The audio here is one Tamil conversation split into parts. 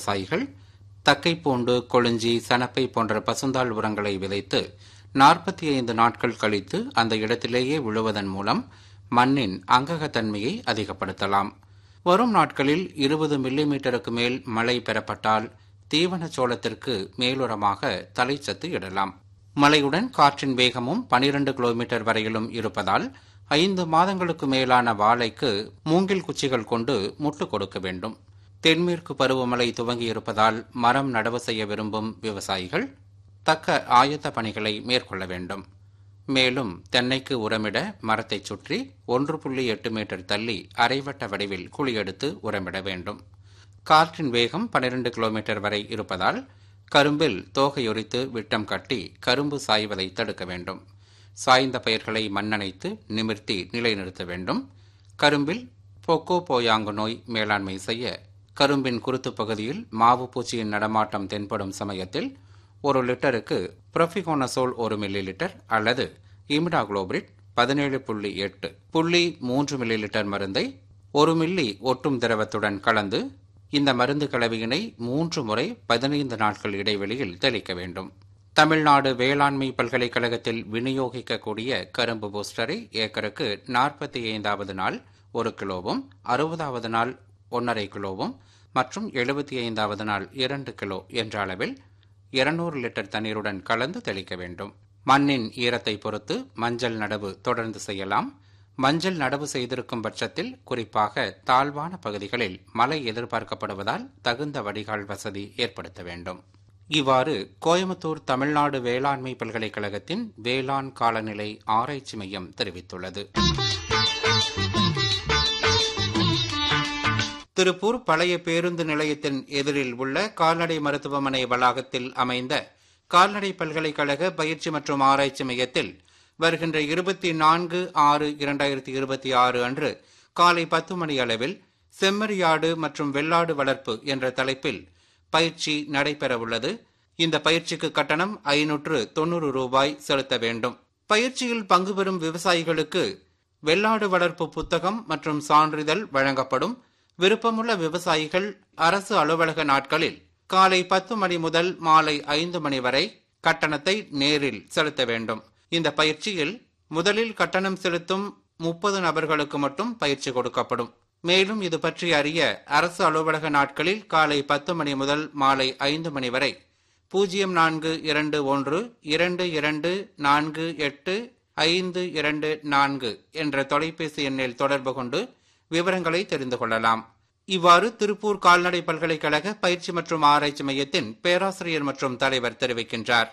விவசாயிகள் தக்கைப்பூண்டு கொளிஞ்சி சணப்பை போன்ற பசுந்தாள் உரங்களை விதைத்து நாற்பத்தி ஐந்து நாட்கள் கழித்து அந்த இடத்திலேயே விழுவதன் மூலம் மண்ணின் அங்ககத்தன்மையை அதிகப்படுத்தலாம் வரும் நாட்களில் இருபது மில்லிமீட்டருக்கு மேல் மழை பெறப்பட்டால் தீவன சோளத்திற்கு மேலுரமாக தலைச்சத்து இடலாம் மழையுடன் காற்றின் வேகமும் பனிரெண்டு கிலோமீட்டர் வரையிலும் இருப்பதால் ஐந்து மாதங்களுக்கு மேலான வாழைக்கு மூங்கில் குச்சிகள் கொண்டு முட்டு கொடுக்க வேண்டும் தென்மேற்கு பருவமழை துவங்கியிருப்பதால் மரம் நடவு செய்ய விரும்பும் விவசாயிகள் தக்க ஆயத்த பணிகளை மேற்கொள்ள வேண்டும் மேலும் தென்னைக்கு உரமிட மரத்தைச் சுற்றி ஒன்று புள்ளி எட்டு மீட்டர் தள்ளி அரைவட்ட வடிவில் குழி எடுத்து உரமிட வேண்டும் காற்றின் வேகம் பனிரெண்டு கிலோமீட்டர் வரை இருப்பதால் கரும்பில் தோகையொரித்து விட்டம் கட்டி கரும்பு சாய்வதை தடுக்க வேண்டும் சாய்ந்த பயிர்களை மண்ணணைத்து நிமிர்த்தி நிலைநிறுத்த வேண்டும் கரும்பில் பொக்கோ போயாங்கு நோய் மேலாண்மை செய்ய கரும்பின் குருத்து பகுதியில் மாவு பூச்சியின் நடமாட்டம் தென்படும் சமயத்தில் ஒரு லிட்டருக்கு புரோஃபிகோனசோல் ஒரு மில்லி லிட்டர் அல்லது இமிடாகுளோபிரிட் பதினேழு புள்ளி எட்டு புள்ளி மூன்று மில்லி லிட்டர் மருந்தை ஒரு மில்லி ஒட்டும் திரவத்துடன் கலந்து இந்த மருந்து கலவையினை மூன்று முறை பதினைந்து நாட்கள் இடைவெளியில் தெளிக்க வேண்டும் தமிழ்நாடு வேளாண்மை பல்கலைக்கழகத்தில் விநியோகிக்கக்கூடிய கரும்பு பூஸ்டரை ஏக்கருக்கு நாற்பத்தி ஐந்தாவது நாள் ஒரு கிலோவும் அறுபதாவது நாள் ஒன்றரை கிலோவும் மற்றும் எழுபத்தி ஐந்தாவது நாள் இரண்டு கிலோ என்ற அளவில் இருநூறு லிட்டர் தண்ணீருடன் கலந்து தெளிக்க வேண்டும் மண்ணின் ஈரத்தை பொறுத்து மஞ்சள் நடவு தொடர்ந்து செய்யலாம் மஞ்சள் நடவு செய்திருக்கும் பட்சத்தில் குறிப்பாக தாழ்வான பகுதிகளில் மழை எதிர்பார்க்கப்படுவதால் தகுந்த வடிகால் வசதி ஏற்படுத்த வேண்டும் இவ்வாறு கோயம்புத்தூர் தமிழ்நாடு வேளாண்மை பல்கலைக்கழகத்தின் வேளாண் காலநிலை ஆராய்ச்சி மையம் தெரிவித்துள்ளது திருப்பூர் பழைய பேருந்து நிலையத்தின் எதிரில் உள்ள கால்நடை மருத்துவமனை வளாகத்தில் அமைந்த கால்நடை பல்கலைக்கழக பயிற்சி மற்றும் ஆராய்ச்சி மையத்தில் வருகின்ற இருபத்தி நான்கு ஆறு இரண்டாயிரத்தி இருபத்தி ஆறு அன்று காலை பத்து மணி அளவில் செம்மறியாடு மற்றும் வெள்ளாடு வளர்ப்பு என்ற தலைப்பில் பயிற்சி நடைபெறவுள்ளது இந்த பயிற்சிக்கு கட்டணம் ஐநூற்று தொன்னூறு ரூபாய் செலுத்த வேண்டும் பயிற்சியில் பங்கு பெறும் விவசாயிகளுக்கு வெள்ளாடு வளர்ப்பு புத்தகம் மற்றும் சான்றிதழ் வழங்கப்படும் விருப்பமுள்ள விவசாயிகள் அரசு அலுவலக நாட்களில் காலை பத்து மணி முதல் மாலை ஐந்து மணி வரை கட்டணத்தை நேரில் செலுத்த வேண்டும் இந்த பயிற்சியில் முதலில் கட்டணம் செலுத்தும் முப்பது நபர்களுக்கு மட்டும் பயிற்சி கொடுக்கப்படும் மேலும் இது பற்றி அறிய அரசு அலுவலக நாட்களில் காலை பத்து மணி முதல் மாலை ஐந்து மணி வரை பூஜ்ஜியம் நான்கு இரண்டு ஒன்று இரண்டு இரண்டு நான்கு எட்டு ஐந்து இரண்டு நான்கு என்ற தொலைபேசி எண்ணில் தொடர்பு கொண்டு விவரங்களை தெரிந்து கொள்ளலாம் இவ்வாறு திருப்பூர் கால்நடை பல்கலைக்கழக பயிற்சி மற்றும் ஆராய்ச்சி மையத்தின் பேராசிரியர் மற்றும் தலைவர் தெரிவிக்கின்றார்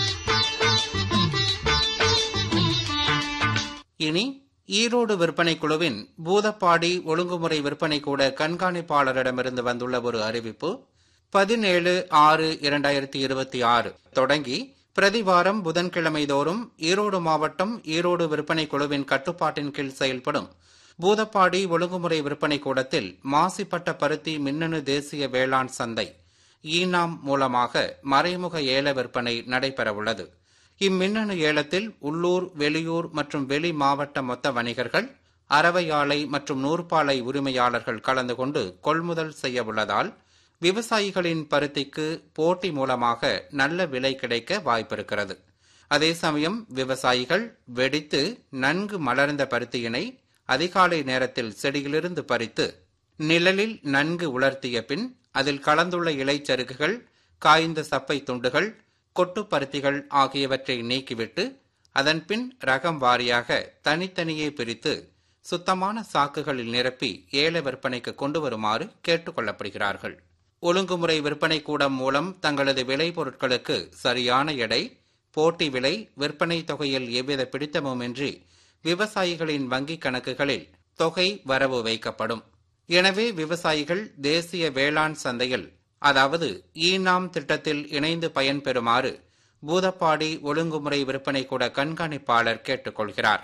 இனி ஈரோடு விற்பனை குழுவின் பூதப்பாடி ஒழுங்குமுறை விற்பனை கூட கண்காணிப்பாளரிடமிருந்து வந்துள்ள ஒரு அறிவிப்பு பதினேழு ஆறு இரண்டாயிரத்தி இருபத்தி ஆறு தொடங்கி பிரதிவாரம் புதன்கிழமை தோறும் ஈரோடு மாவட்டம் ஈரோடு விற்பனை குழுவின் கட்டுப்பாட்டின் கீழ் செயல்படும் பூதப்பாடி ஒழுங்குமுறை விற்பனை கூடத்தில் மாசிப்பட்ட பருத்தி மின்னணு தேசிய வேளாண் சந்தை ஈனாம் மூலமாக மறைமுக ஏல விற்பனை நடைபெறவுள்ளது இம்மின்னணு ஏலத்தில் உள்ளூர் வெளியூர் மற்றும் வெளி மாவட்ட மொத்த வணிகர்கள் அரவை ஆலை மற்றும் நூற்பாலை உரிமையாளர்கள் கலந்து கொண்டு கொள்முதல் செய்ய உள்ளதால் விவசாயிகளின் பருத்திக்கு போட்டி மூலமாக நல்ல விலை கிடைக்க வாய்ப்பிருக்கிறது அதே சமயம் விவசாயிகள் வெடித்து நன்கு மலர்ந்த பருத்தியினை அதிகாலை நேரத்தில் செடியிலிருந்து பறித்து நிழலில் நன்கு உலர்த்திய பின் அதில் கலந்துள்ள இலைச்சருகுகள் காய்ந்த சப்பை துண்டுகள் கொட்டு பருத்திகள் ஆகியவற்றை நீக்கிவிட்டு அதன்பின் ரகம் வாரியாக தனித்தனியே பிரித்து சுத்தமான சாக்குகளில் நிரப்பி ஏல விற்பனைக்கு கொண்டு வருமாறு கேட்டுக் கொள்ளப்படுகிறார்கள் ஒழுங்குமுறை விற்பனை கூடம் மூலம் தங்களது விளைபொருட்களுக்கு சரியான எடை போட்டி விலை விற்பனை தொகையில் எவ்வித பிடித்தமுமின்றி விவசாயிகளின் வங்கிக் கணக்குகளில் தொகை வரவு வைக்கப்படும் எனவே விவசாயிகள் தேசிய வேளாண் சந்தையில் அதாவது ஈனாம் திட்டத்தில் இணைந்து பயன்பெறுமாறு பூதப்பாடி ஒழுங்குமுறை விற்பனை கூட கண்காணிப்பாளர் கேட்டுக்கொள்கிறார்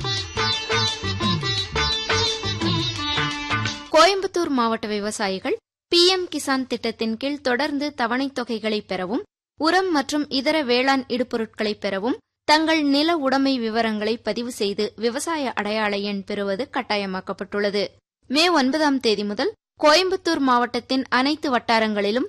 கோயம்புத்தூர் மாவட்ட விவசாயிகள் பிஎம் கிசான் திட்டத்தின் கீழ் தொடர்ந்து தவணைத் தொகைகளை பெறவும் உரம் மற்றும் இதர வேளாண் இடுபொருட்களை பெறவும் தங்கள் நில உடைமை விவரங்களை பதிவு செய்து விவசாய அடையாள எண் பெறுவது கட்டாயமாக்கப்பட்டுள்ளது மே ஒன்பதாம் தேதி முதல் கோயம்புத்தூர் மாவட்டத்தின் அனைத்து வட்டாரங்களிலும்